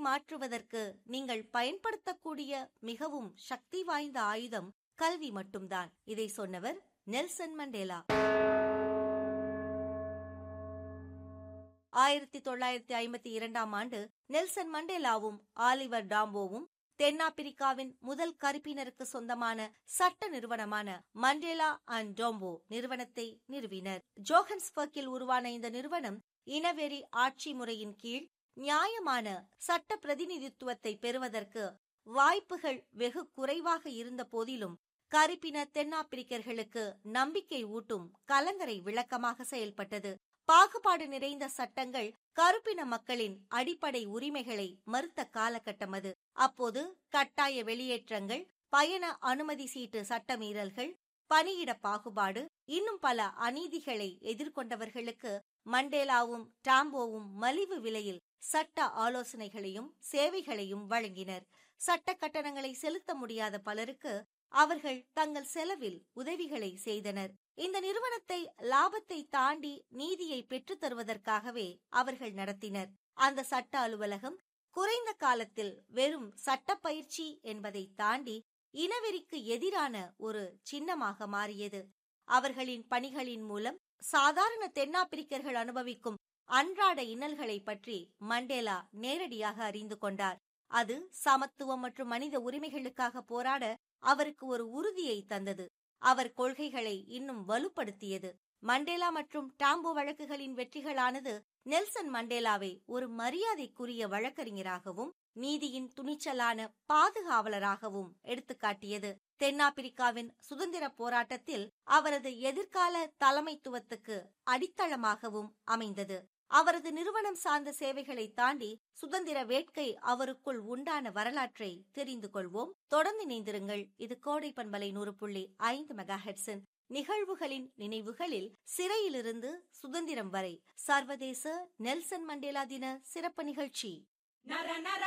மாற்றுவதற்கு நீங்கள் பயன்படுத்தக்கூடிய மிகவும் சக்தி வாய்ந்த ஆயுதம் கல்வி மட்டும்தான் இதை சொன்னவர் நெல்சன் மண்டேலா ஆயிரத்தி தொள்ளாயிரத்தி ஐம்பத்தி இரண்டாம் ஆண்டு நெல்சன் மண்டேலாவும் ஆலிவர் டாம்போவும் தென்னாப்பிரிக்காவின் முதல் கருப்பினருக்கு சொந்தமான சட்ட நிறுவனமான மண்டேலா அண்ட் டோம்போ நிறுவனத்தை நிறுவினர் ஜோஹன்ஸ்பர்க்கில் உருவான இந்த நிறுவனம் இனவெறி ஆட்சி முறையின் கீழ் நியாயமான சட்ட பிரதிநிதித்துவத்தை பெறுவதற்கு வாய்ப்புகள் வெகு குறைவாக இருந்த போதிலும் கருப்பின தென்னாப்பிரிக்கர்களுக்கு நம்பிக்கை ஊட்டும் கலங்கரை விளக்கமாக செயல்பட்டது பாகுபாடு நிறைந்த சட்டங்கள் கருப்பின மக்களின் அடிப்படை உரிமைகளை மறுத்த காலகட்டம் அது அப்போது கட்டாய வெளியேற்றங்கள் பயண அனுமதி சீட்டு சட்டமீறல்கள் பணியிட பாகுபாடு இன்னும் பல அநீதிகளை எதிர்கொண்டவர்களுக்கு மண்டேலாவும் டாம்போவும் மலிவு விலையில் சட்ட ஆலோசனைகளையும் சேவைகளையும் வழங்கினர் சட்ட கட்டணங்களை செலுத்த முடியாத பலருக்கு அவர்கள் தங்கள் செலவில் உதவிகளை செய்தனர் இந்த நிறுவனத்தை லாபத்தை தாண்டி நீதியை பெற்றுத் தருவதற்காகவே அவர்கள் நடத்தினர் அந்த சட்ட அலுவலகம் குறைந்த காலத்தில் வெறும் சட்ட பயிற்சி என்பதை தாண்டி இனவெறிக்கு எதிரான ஒரு சின்னமாக மாறியது அவர்களின் பணிகளின் மூலம் சாதாரண தென்னாப்பிரிக்கர்கள் அனுபவிக்கும் அன்றாட இன்னல்களை பற்றி மண்டேலா நேரடியாக அறிந்து கொண்டார் அது சமத்துவம் மற்றும் மனித உரிமைகளுக்காக போராட அவருக்கு ஒரு உறுதியை தந்தது அவர் கொள்கைகளை இன்னும் வலுப்படுத்தியது மண்டேலா மற்றும் டாம்போ வழக்குகளின் வெற்றிகளானது நெல்சன் மண்டேலாவை ஒரு மரியாதைக்குரிய வழக்கறிஞராகவும் நீதியின் துணிச்சலான பாதுகாவலராகவும் எடுத்துக்காட்டியது தென்னாப்பிரிக்காவின் சுதந்திர போராட்டத்தில் அவரது எதிர்கால தலைமைத்துவத்துக்கு அடித்தளமாகவும் அமைந்தது அவரது நிறுவனம் சார்ந்த சேவைகளை தாண்டி சுதந்திர வேட்கை அவருக்குள் உண்டான வரலாற்றை தெரிந்து கொள்வோம் தொடர்ந்து இணைந்திருங்கள் இது கோடை பண்பலை நூறு புள்ளி ஐந்து மெகா ஹெட்ஸின் நிகழ்வுகளின் நினைவுகளில் சிறையிலிருந்து சுதந்திரம் வரை சர்வதேச நெல்சன் மண்டேலா தின சிறப்பு நிகழ்ச்சி நர நர